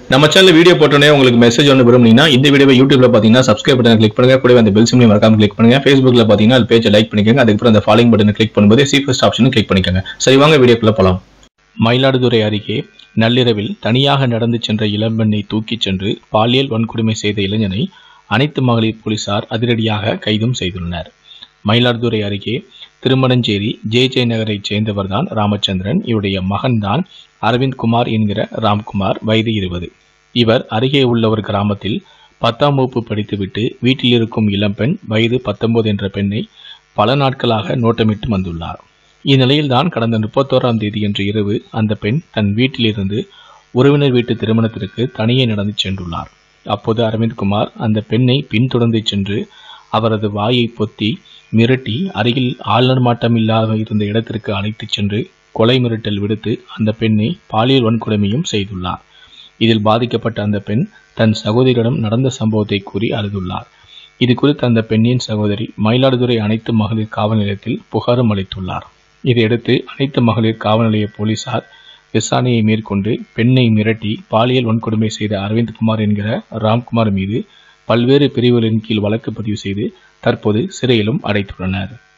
நம்ம channel video போட்டோன்னே உங்களுக்கு மெசேஜ் ஒன்று விரும்புனீங்கன்னா இந்த வீடியோவை யூடியூப்ல பார்த்தீங்கன்னா சப்ஸ்கிரைப் பட்டன் கிளிக் பண்ணுங்க கூடவே அந்த பெல் சிம்லையும் மறக்காம கிளிக் பண்ணுங்க ஃபேஸ்புக்ல பார்த்தீங்கன்னா அது பேஜை லைக் பண்ணிக்கோங்க அதுக்கப்புறம் அந்த ஃபாலோயிங் பட்டனை கிளிக் பண்ணும்போது சி ஃபர்ஸ்ட் ஆப்ஷனும் கிளிக் பண்ணிக்கோங்க சரி வாங்க வீடியோக்குள்ள போலாம் மயிலாடுதுறை அருகே நள்ளிரவில் தனியாக நடந்து சென்ற இளம்பெண்ணை தூக்கிச் சென்று பாலியல் வன்கொடுமை செய்த இளைஞனை அனைத்து மகளிர் போலீசார் அதிரடியாக கைதும் செய்துள்ளனர் மயிலாடுதுறை அருகே திருமணஞ்சேரி ஜே ஜே நகரைச் சேர்ந்தவர்தான் ராமச்சந்திரன் இவருடைய மகன்தான் அரவிந்த் குமார் என்கிற ராம்குமார் வயது இருபது இவர் அருகே உள்ள ஒரு கிராமத்தில் பத்தாம் வகுப்பு படித்துவிட்டு வீட்டில் இருக்கும் இளம்பெண் வயது பத்தொன்பது என்ற பெண்ணை பல நாட்களாக நோட்டமிட்டு வந்துள்ளார் இந்நிலையில்தான் கடந்த முப்பத்தோராம் தேதி அன்று இரவு அந்த பெண் தன் வீட்டிலிருந்து உறவினர் வீட்டு திருமணத்திற்கு தனியே நடந்து சென்றுள்ளார் அப்போது அரவிந்த் குமார் அந்த பெண்ணை பின்தொடர்ந்து சென்று அவரது வாயை பொத்தி மிரட்டி அருகில் ஆள் நடமாட்டம் இல்லாத இருந்த இடத்திற்கு அழைத்துச் சென்று கொலை மிரட்டல் விடுத்து அந்த பெண்ணை பாலியல் வன்கொடுமையும் செய்துள்ளார் இதில் பாதிக்கப்பட்ட அந்த பெண் தன் சகோதரியிடம் நடந்த சம்பவத்தை கூறி அழுதுள்ளார் இது குறித்து அந்த பெண்ணின் சகோதரி மயிலாடுதுறை அனைத்து மகளிர் காவல் நிலையத்தில் புகாரும் அளித்துள்ளார் இதையடுத்து அனைத்து மகளிர் காவல் நிலைய போலீசார் விசாரணையை மேற்கொண்டு பெண்ணை மிரட்டி பாலியல் வன்கொடுமை செய்த அரவிந்த் குமார் என்கிற ராம்குமார் மீது பல்வேறு பிரிவுகளின் கீழ் வழக்கு பதிவு செய்து தற்போது சிறையிலும் அடைத்துள்ளனர்